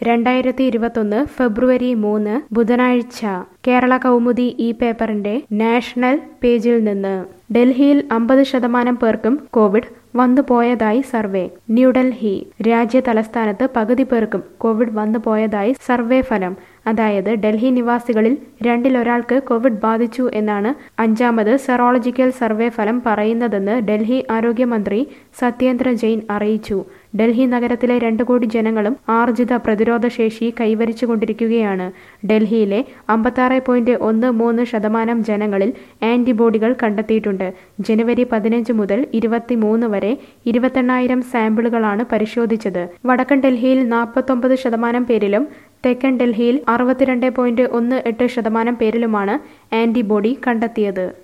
രണ്ടായിരത്തി ഇരുപത്തൊന്ന് ഫെബ്രുവരി മൂന്ന് ബുധനാഴ്ച കേരള കൗമുദി ഈ പേപ്പറിന്റെ നാഷണൽ പേജിൽ നിന്ന് ഡൽഹിയിൽ അമ്പത് ശതമാനം പേർക്കും കോവിഡ് വന്നുപോയതായി സർവേ ന്യൂഡൽഹി രാജ്യ തലസ്ഥാനത്ത് പകുതി പേർക്കും കോവിഡ് വന്നുപോയതായി സർവേ ഫലം അതായത് ഡൽഹി നിവാസികളിൽ രണ്ടിലൊരാൾക്ക് കോവിഡ് ബാധിച്ചു എന്നാണ് അഞ്ചാമത് സെറോളജിക്കൽ സർവേ ഫലം പറയുന്നതെന്ന് ഡൽഹി ആരോഗ്യമന്ത്രി സത്യേന്ദ്ര ജെയിൻ അറിയിച്ചു ഡൽഹി നഗരത്തിലെ രണ്ട് കോടി ജനങ്ങളും ആർജിത പ്രതിരോധ ശേഷി കൈവരിച്ചുകൊണ്ടിരിക്കുകയാണ് ഡൽഹിയിലെ അമ്പത്താറ് പോയിന്റ് ഒന്ന് മൂന്ന് ശതമാനം ജനങ്ങളിൽ ആന്റിബോഡികൾ കണ്ടെത്തിയിട്ടുണ്ട് ജനുവരി പതിനഞ്ച് മുതൽ ഇരുപത്തിമൂന്ന് വരെ ഇരുപത്തെണ്ണായിരം സാമ്പിളുകളാണ് പരിശോധിച്ചത് വടക്കൻ ഡൽഹിയിൽ നാൽപ്പത്തൊമ്പത് ശതമാനം പേരിലും തെക്കൻ ഡൽഹിയിൽ അറുപത്തിരണ്ട് പോയിന്റ് ഒന്ന് എട്ട് ശതമാനം പേരിലുമാണ് ആന്റിബോഡി കണ്ടെത്തിയത്